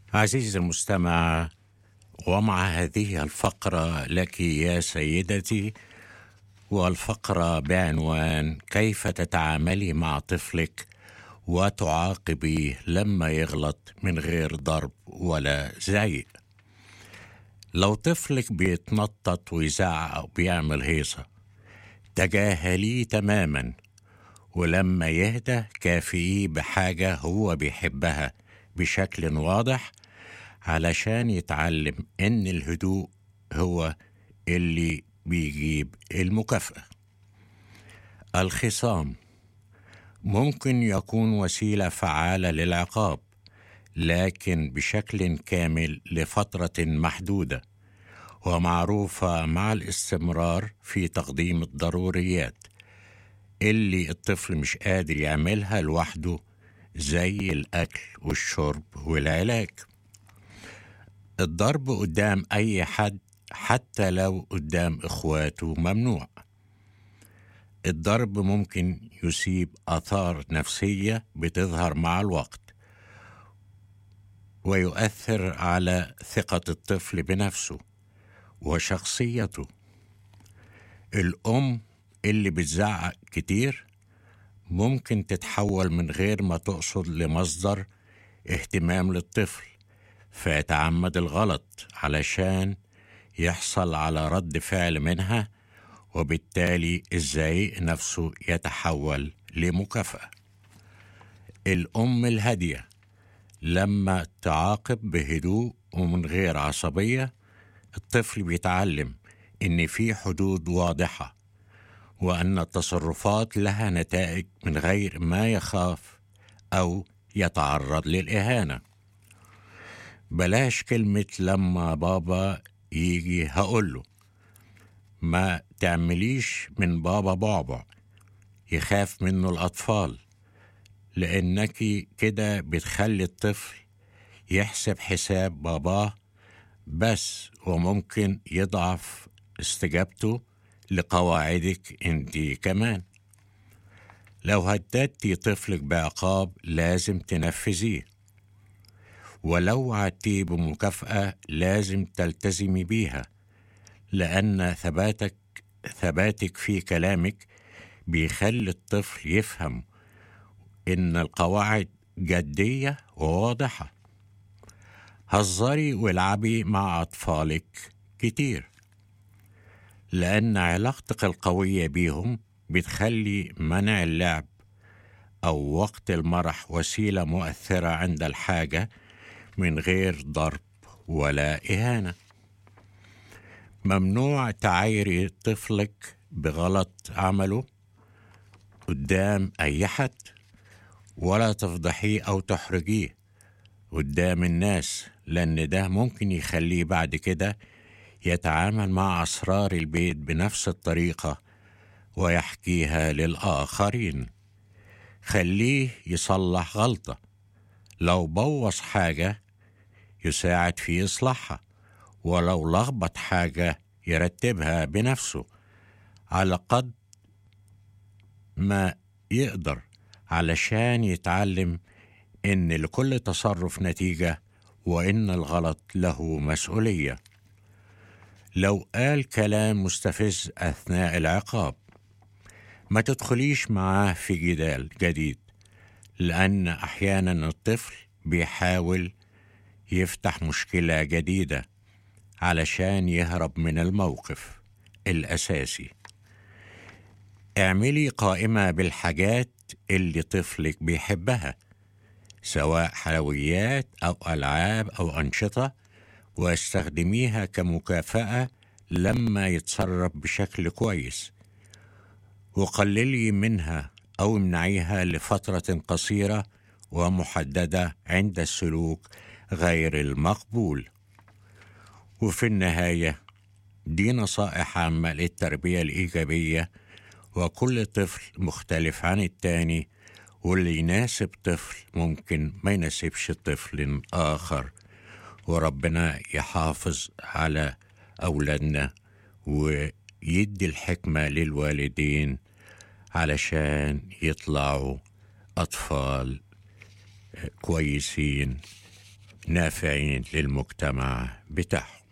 عزيزي المستمع ومع هذه الفقرة لك يا سيدتي والفقرة بعنوان كيف تتعاملي مع طفلك وتعاقبيه لما يغلط من غير ضرب ولا زعيق لو طفلك بيتنطط ويزعق وبيعمل هيصة تجاهليه تماما ولما يهدى كافئيه بحاجة هو بيحبها بشكل واضح علشان يتعلم إن الهدوء هو اللي بيجيب المكافأة الخصام ممكن يكون وسيلة فعالة للعقاب لكن بشكل كامل لفترة محدودة ومعروفة مع الاستمرار في تقديم الضروريات اللي الطفل مش قادر يعملها لوحده زي الأكل والشرب والعلاج الضرب قدام أي حد حتى لو قدام إخواته ممنوع الضرب ممكن يسيب آثار نفسية بتظهر مع الوقت ويؤثر على ثقة الطفل بنفسه وشخصيته الأم اللي بتزعق كتير ممكن تتحول من غير ما تقصد لمصدر اهتمام للطفل فيتعمد الغلط علشان يحصل على رد فعل منها وبالتالي الزعيق نفسه يتحول لمكافأة الأم الهادية لما تعاقب بهدوء ومن غير عصبية الطفل بيتعلم إن في حدود واضحة وأن التصرفات لها نتائج من غير ما يخاف أو يتعرض للإهانة بلاش كلمة لما بابا يجي هقوله ما تعمليش من بابا بعبع يخاف منه الأطفال لأنك كده بتخلي الطفل يحسب حساب باباه بس وممكن يضعف استجابته لقواعدك انت كمان لو هددتي طفلك بعقاب لازم تنفذيه ولو وعدتيه بمكافأة لازم تلتزمي بيها لأن ثباتك ثباتك في كلامك بيخلي الطفل يفهم إن القواعد جدية وواضحة هزري والعبي مع أطفالك كتير لأن علاقتك القوية بيهم بتخلي منع اللعب أو وقت المرح وسيلة مؤثرة عند الحاجة من غير ضرب ولا إهانة ممنوع تعايري طفلك بغلط عمله قدام أي حد ولا تفضحيه أو تحرجيه قدام الناس لأن ده ممكن يخليه بعد كده يتعامل مع أسرار البيت بنفس الطريقة ويحكيها للآخرين خليه يصلح غلطة لو بوظ حاجة يساعد في إصلاحها ولو لخبط حاجة يرتبها بنفسه على قد ما يقدر علشان يتعلم إن لكل تصرف نتيجة وإن الغلط له مسؤولية لو قال كلام مستفز أثناء العقاب ما تدخليش معاه في جدال جديد لأن أحيانا الطفل بيحاول يفتح مشكلة جديدة علشان يهرب من الموقف الأساسي اعملي قائمة بالحاجات اللي طفلك بيحبها سواء حلويات أو ألعاب أو أنشطة واستخدميها كمكافأة لما يتصرف بشكل كويس وقللي منها أو امنعيها لفترة قصيرة ومحددة عند السلوك غير المقبول وفي النهاية دي نصائح عامة للتربية الإيجابية وكل طفل مختلف عن التاني واللي يناسب طفل ممكن ما يناسبش طفل آخر وربنا يحافظ على أولادنا ويدي الحكمة للوالدين علشان يطلعوا أطفال كويسين نافعين للمجتمع بتاعهم